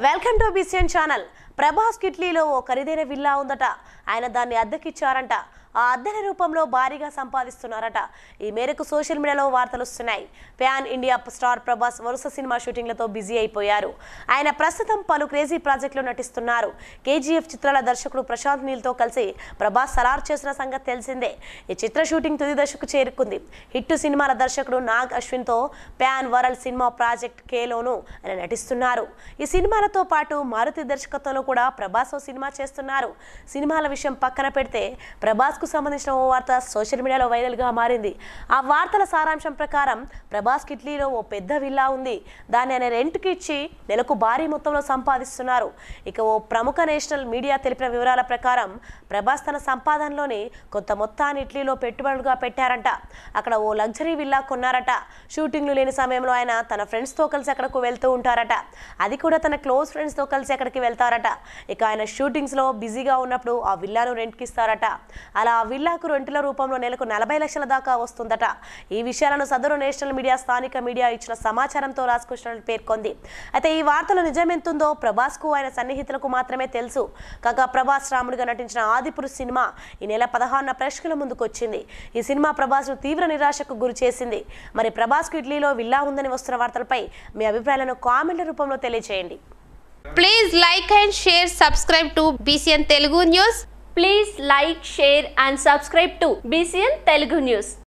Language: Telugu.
వెల్కమ్ టు బిసియన్ ఛానల్ ప్రభాస్ కిట్లీలో ఓ ఖరీదైన విల్లా ఉందట ఆయన దాన్ని అద్దెకిచ్చారంట ఆ అద్దెల రూపంలో భారీగా సంపాదిస్తున్నారట ఈ మేరకు సోషల్ మీడియాలో వార్తలు వస్తున్నాయి ప్యాన్ ఇండియా స్టార్ ప్రభాస్ వరుస సినిమా షూటింగ్లతో బిజీ అయిపోయారు ఆయన ప్రస్తుతం పలు క్రేజీ ప్రాజెక్టులు నటిస్తున్నారు కేజీఎఫ్ చిత్రాల దర్శకుడు ప్రశాంత్ నీల్తో కలిసి ప్రభాస్ సలార్ చేసిన సంగతి తెలిసిందే ఈ చిత్ర షూటింగ్ తుది దశకు చేరుకుంది హిట్ సినిమాల దర్శకుడు నాగ్ అశ్విన్తో ప్యాన్ వరల్డ్ సినిమా ప్రాజెక్ట్ కేలోను ఆయన నటిస్తున్నారు ఈ సినిమాలతో పాటు మారుతి దర్శకత్వంలో కూడా ప్రభాస్ ఓ సినిమా చేస్తున్నారు సినిమాల విషయం పక్కన పెడితే ప్రభాస్కు సంబంధించిన ఓ వార్త సోషల్ మీడియాలో వైరల్గా మారింది ఆ వార్తల సారాంశం ప్రకారం ప్రభాస్ కిట్లీలో ఓ పెద్ద విల్లా ఉంది దాన్ని ఆయన రెంట్కి ఇచ్చి నెలకు భారీ మొత్తంలో సంపాదిస్తున్నారు ఇక ఓ ప్రముఖ నేషనల్ మీడియా తెలిపిన వివరాల ప్రకారం ప్రభాస్ తన సంపాదనలోని కొంత మొత్తాన్ని ఇట్లీలో పెట్టుబడులుగా పెట్టారంట అక్కడ ఓ లగ్జరీ విల్లా కొన్నారట షూటింగ్లు లేని సమయంలో ఆయన తన ఫ్రెండ్స్తో కలిసి అక్కడకు వెళ్తూ ఉంటారట అది కూడా తన క్లోజ్ ఫ్రెండ్స్తో కలిసి అక్కడికి వెళ్తారట ఇక ఆయన షూటింగ్స్లో బిజీగా ఉన్నప్పుడు ఆ విల్లాను రెంట్కి ఇస్తారట అలా ఆ విల్లాకు రెంట్ల రూపంలో నెలకు నలభై లక్షల దాకా వస్తుందట ఈ విషయాలను సదరు నేషనల్ మీడియా స్థానిక మీడియా ఇచ్చిన సమాచారంతో రాసుకొచ్చినట్లు పేర్కొంది అయితే ఈ వార్తలు నిజమెంతుందో ప్రభాస్కు ఆయన సన్నిహితులకు మాత్రమే తెలుసు కాగా ప్రభాస్ రాముడిగా నటించిన ఆదిపురుష్ సినిమా ఈ నెల పదహారున ప్రేక్షకుల ముందుకు వచ్చింది ఈ సినిమా ప్రభాస్ను తీవ్ర నిరాశకు గురి చేసింది మరి ప్రభాస్కు ఇడ్లీలో విల్లా ఉందని వస్తున్న వార్తలపై మీ అభిప్రాయాలను కామెంట్ల రూపంలో తెలియజేయండి Please like and share, subscribe to BCN Telugu News. Please like, share and subscribe to BCN Telugu News.